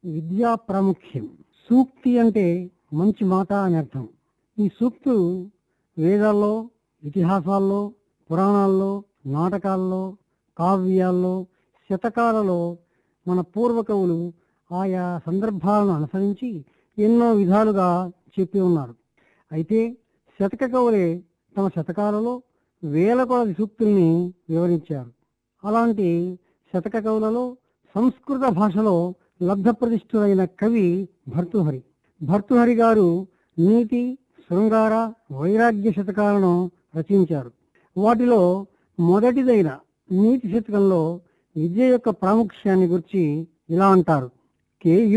విద్యా ప్రాముఖ్యం సూక్తి అంటే మంచి మాట అని అర్థం ఈ సూక్తులు వేదాల్లో ఇతిహాసాల్లో పురాణాల్లో నాటకాల్లో కావ్యాల్లో శతకాలలో మన పూర్వ కవులు ఆయా సందర్భాలను అనుసరించి ఎన్నో విధాలుగా చెప్పి ఉన్నారు అయితే శతక కవులే తమ శతకాలలో వేల కొలది సూక్తుల్ని వివరించారు అలాంటి శతక కవులలో సంస్కృత భాషలో లబ్ధప్రతిష్ఠులైన కవి భర్తృహరి భర్తృహరి గారు నీతి శృంగార వైరాగ్య శతకాలను రచించారు వాటిలో మొదటిదైన నీతి శతకంలో విద్య యొక్క ప్రాముఖ్యాన్ని గురించి ఇలా అంటారు కే